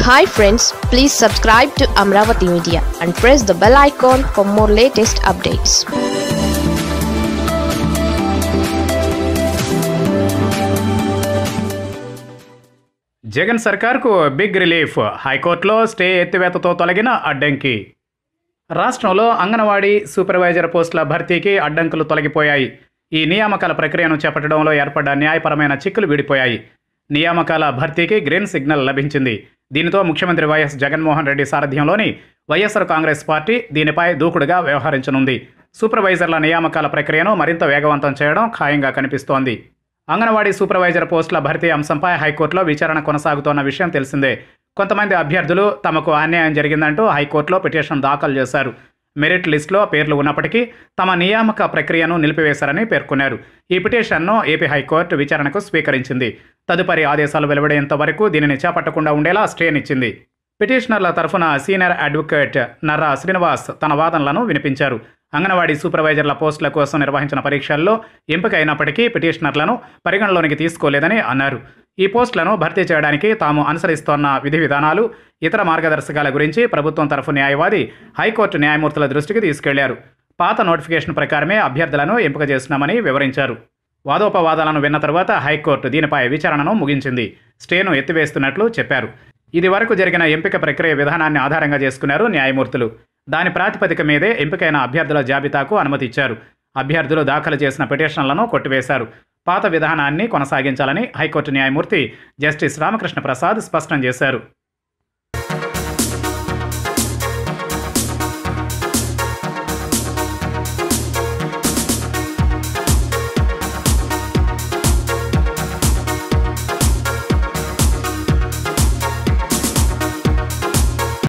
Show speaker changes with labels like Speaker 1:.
Speaker 1: hi friends please subscribe to Amaravati media and press the bell icon for more latest updates
Speaker 2: Jagan సర్కార్కు big relief హైకోర్టులో stay ఎత్తివేతతో తొలగిన అడ్డంకి రాష్ట్రంలో అంగన్వాడీ సూపర్వైజర్ పోస్టుల భర్తీకి అడ్డంకులు తొలగిపోయాయి ఈ నియామకాల ప్రక్రియను చేపట్టడంలో ఏర్పడ్డ న్యాయపరమైన చిక్కులు విడిపోయాయి నియామకాల భర్తీకి గ్రీన్ సిగ్నల్ లభించింది దీనితో ముఖ్యమంత్రి వైఎస్ జగన్మోహన్ రెడ్డి సారథ్యంలోని వైఎస్ఆర్ కాంగ్రెస్ పార్టీ దీనిపై దూకుడుగా వ్యవహరించనుంది సూపర్వైజర్ల నియామకాల ప్రక్రియను మరింత వేగవంతం చేయడం ఖాయంగా కనిపిస్తోంది అంగన్వాడీ సూపర్వైజర్ పోస్టుల భర్తీ అంశంపై హైకోర్టులో విచారణ కొనసాగుతోన్న విషయం తెలిసిందే కొంతమంది అభ్యర్థులు తమకు అన్యాయం జరిగిందంటూ హైకోర్టులో పిటిషన్ దాఖలు చేశారు మెరిట్ లిస్టులో పేర్లు ఉన్నప్పటికీ తమ నియామక ప్రక్రియను నిలిపివేశారని పేర్కొన్నారు ఈ పిటిషన్ను ఏపీ హైకోర్టు విచారణకు స్వీకరించింది తదుపరి ఆదేశాలు వెలువడేంత వరకు దీనిని చేపట్టకుండా ఉండేలా స్టేనిచ్చింది పిటిషనర్ల తరఫున సీనియర్ అడ్వకేట్ నర్రా శ్రీనివాస్ తన వాదనలను వినిపించారు అంగన్వాడీ సూపర్వైజర్ల పోస్టుల కోసం నిర్వహించిన పరీక్షల్లో ఎంపిక అయినప్పటికీ పిటిషనర్లను పరిగణలోనికి తీసుకోలేదని అన్నారు ఈ పోస్టులను భర్తీ చేయడానికి తాము అనుసరిస్తోన్న విధి విధానాలు ఇతర మార్గదర్శకాల గురించి ప్రభుత్వం తరఫు న్యాయవాది హైకోర్టు న్యాయమూర్తుల దృష్టికి తీసుకెళ్లారు పాత నోటిఫికేషన్ ప్రకారమే అభ్యర్థులను ఎంపిక చేస్తున్నామని వివరించారు వాదోపవాదాలను విన్న తర్వాత హైకోర్టు దీనిపై విచారణను ముగించింది స్టేను ఎత్తివేస్తున్నట్లు చెప్పారు ఇది వరకు జరిగిన ఎంపిక ప్రక్రియ విధానాన్ని ఆధారంగా చేసుకున్నారు న్యాయమూర్తులు దాని ప్రాతిపదిక మీదే ఎంపికైన అభ్యర్థుల జాబితాకు అనుమతి ఇచ్చారు అభ్యర్థులు దాఖలు చేసిన పిటిషన్లను కొట్టివేశారు పాత విధానాన్ని కొనసాగించాలని హైకోర్టు న్యాయమూర్తి జస్టిస్ రామకృష్ణ ప్రసాద్ స్పష్టం చేశారు